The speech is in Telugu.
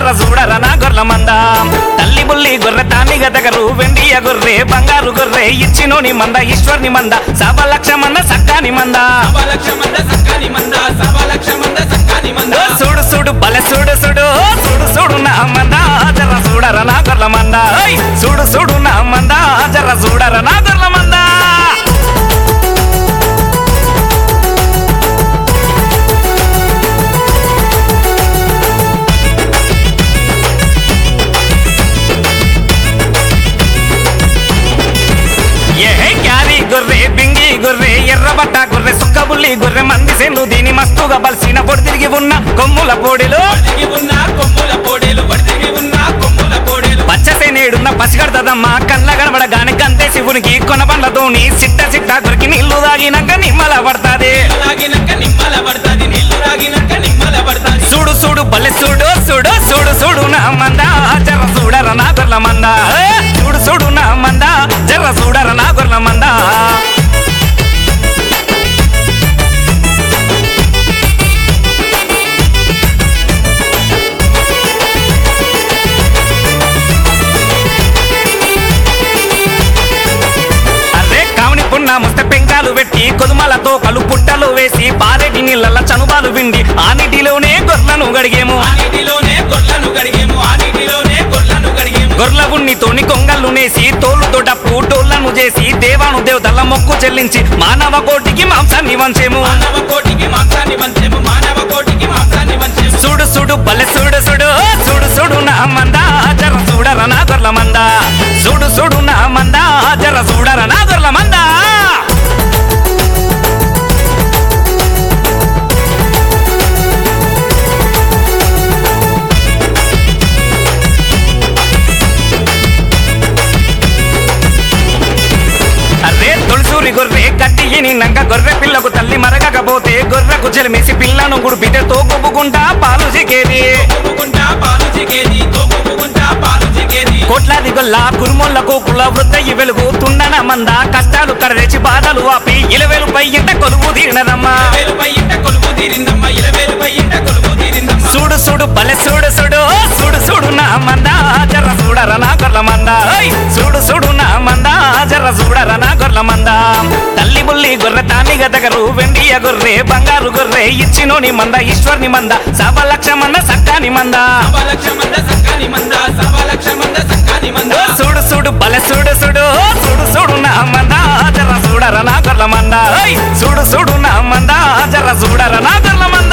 జర చూడర నా గొర్ల మంద తల్లి బుల్లి గొర్రె తానిగ దగ్గరు వెండియ గొర్రె బంగారు గొర్రె ఇచ్చినోని మంద ఈశ్వర్ని మంద సభ లక్ష మంద సక్కాని మంద సవలక్ష మంద సక్కాని మంద సవలక్ష మంద సక్కాని మంద ఓ చూడు చూడు బలె చూడు చూడు ఓ చూడు చూడు నా మంద జర చూడర నా గొర్ల మంద ఓయ్ చూడు చూడు నా మంద జర చూడర నా గొర్ల మంద ఏ క్యారీ గొర్రె బింగి గొర్రె ఎర్రబట్ట గొర్రె సుక్కబుల్లి గొర్రె మంది సెన్ను దీని మస్తుగా బలిసిన పొడి తిరిగి ఉన్న కొమ్ముల పొడిలో వడిదిగి ఉన్న కొమ్ముల పోడేలు వడిదిగి ఉన్న కొమ్ముల పోడేలు పచ్చసే నేడున్న పసిగడతదమ్మ కళ్ళ గడబడగాని గంతే శివునికి కొన బండ్లతోని సిట్ట సిట్ట కొరికి నీళ్లు తాగినాక నిమ్మల పడతాది తాగినాక నిమ్మల పడతాది నీళ్లు తాగినాక నిమ్మల పడతాది చూడు చూడు బల్లె చూడు చూడు చూడు చూడు నా మంద జర చూడర నా గొర్ల మంద ఏ, చూడు చూడు నా మంద జర చూడర నా గొర్ల మంద అరే కావని పున్న ముస్త పెంకాలు పెట్టి కొదుమలతో కలు పుట్టలు వేసి పారేటి నీళ్ళ చనుబాలు విండి ఆ నీటిలోనే గొర్రెలను గడిగేము ఆ నీటిలోనే గొర్లను కడిగేము ఆ నీటిలోనే గొర్లను కడిగేము గొర్రెల ఉన్నితోని కొంగళ్ళు నేసి తోలుతో డప్పు టోళ్లను చేసి దేవాను దేవతల మొక్కు చెల్లించి మానవ కోటికి మాంసాన్ని వంచేము మానవ కోటికి మాంసాన్ని వంచేము మానవ కోటికి మాంసాన్ని వంచేము చూడు చూడు బలె చూడు చూడు చూడు చూడు నా మంద జర చూడర నా గొర్ల మంద చూడు చూడు నా మంద జర చూడర నా గొర్ల మంద అరే తొలిసూరి గొర్రె కట్టి నిన్నంక గొర్రె పిల్లకు తల్లి మరగకపోతే గొర్రెకు చెలిమేసి పిల్లను గుడిపితే తోకొప్పుకుంటా పాలు చికేది తోపుకుంటా పాలు చికేది తోపుకుంటా పాలు చికేది కోట్లాది గొల్ల కురుమొల్లకు కుల వృద్ధయి వెలుగు తుండన మంద కష్టాలు కర్రెచి బాధలు ఆపి ఇలవేలుపై ఇంట కొలువు తీరినదమ్మా వేలుపై ఇంట కొలువు తీరిందమ్మ ఇలవేలుపై ఇంట కొలువు తీరిందమ్మ చూడు చూడు బలె చూడు చూడు చూడు చూడు నా మంద జర చూడర నా గొర్ల మంద ఓయ్ చూడు చూడు నా మంద జర చూడర నా గొర్ల మంద తల్లి బుల్లి గొర్రె తానిగ దగ్గరు వెండియ గొర్రె బంగారు గొర్రె ఇచ్చినోని మంద ఈశ్వర్ని మంద సభ లక్ష మంద సక్కాని మంద సవలక్ష మంద సక్కాని మంద సవలక్ష మంద సక్కాని మంద ఓ చూడు చూడు బలె చూడు చూడు చూడు చూడు నా మంద జర చూడర నా గొర్ల మంద ఓయ్ చూడు చూడు నా మంద జర చూడర నా గొర్ల మంద